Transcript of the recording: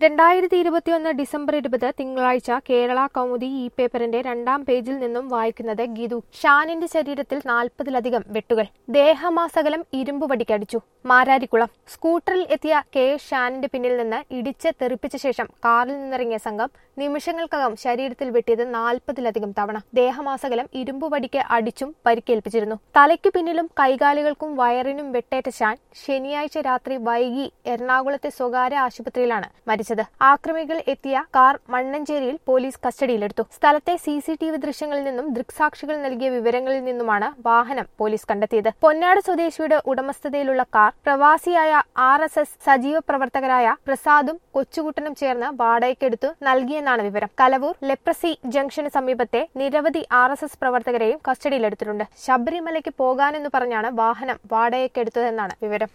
രണ്ടായിരത്തി ഇരുപത്തിയൊന്ന് ഡിസംബർ ഇരുപത് തിങ്കളാഴ്ച കേരള കൗമുദി ഈ പേപ്പറിന്റെ രണ്ടാം പേജിൽ നിന്നും വായിക്കുന്നത് ഗീതു ഷാനിന്റെ ശരീരത്തിൽ നാൽപ്പതിലധികം വെട്ടുകൾ ദേഹമാസകലം ഇരുമ്പ് വടിക്കടിച്ചു മാരാരിക്കുളം സ്കൂട്ടറിൽ എത്തിയ കെ എസ് ഷാനിന്റെ പിന്നിൽ നിന്ന് ഇടിച്ച് തെറിപ്പിച്ച ശേഷം കാറിൽ നിന്നിറങ്ങിയ സംഘം നിമിഷങ്ങൾക്കകം ശരീരത്തിൽ വെട്ടിയത് നാൽപ്പതിലധികം തവണ ദേഹമാസകലം ഇരുമ്പ് വടിക്ക് അടിച്ചും പരിക്കേൽപ്പിച്ചിരുന്നു തലയ്ക്കു പിന്നിലും കൈകാലുകൾക്കും വയറിനും വെട്ടേറ്റ ഷാൻ ശനിയാഴ്ച രാത്രി വൈകി എറണാകുളത്തെ സ്വകാര്യ ആശുപത്രിയിലാണ് മരിച്ചത് ആക്രമികൾ എത്തിയ കാർ മണ്ണഞ്ചേരിയിൽ പോലീസ് കസ്റ്റഡിയിലെടുത്തു സ്ഥലത്തെ സി സി ടി വി ദൃശ്യങ്ങളിൽ നിന്നും ദൃക്സാക്ഷികൾ നൽകിയ വിവരങ്ങളിൽ നിന്നുമാണ് വാഹനം പോലീസ് കണ്ടെത്തിയത് പൊന്നാട് സ്വദേശിയുടെ ഉടമസ്ഥതയിലുള്ള കാർ പ്രവാസിയായ ആർ എസ് എസ് സജീവ പ്രവർത്തകരായ പ്രസാദും കൊച്ചുകുട്ടനും ചേർന്ന് വാടകയ്ക്കെടുത്തു നൽകിയെന്നാണ് വിവരം കലവൂർ ലെപ്രസി ജംഗ്ഷന് സമീപത്തെ നിരവധി ആർ എസ് എസ് പ്രവർത്തകരെയും കസ്റ്റഡിയിലെടുത്തിട്ടുണ്ട് ശബരിമലയ്ക്ക് പോകാനെന്ന് പറഞ്ഞാണ് വാഹനം വാടകയ്ക്കെടുത്തതെന്നാണ് വിവരം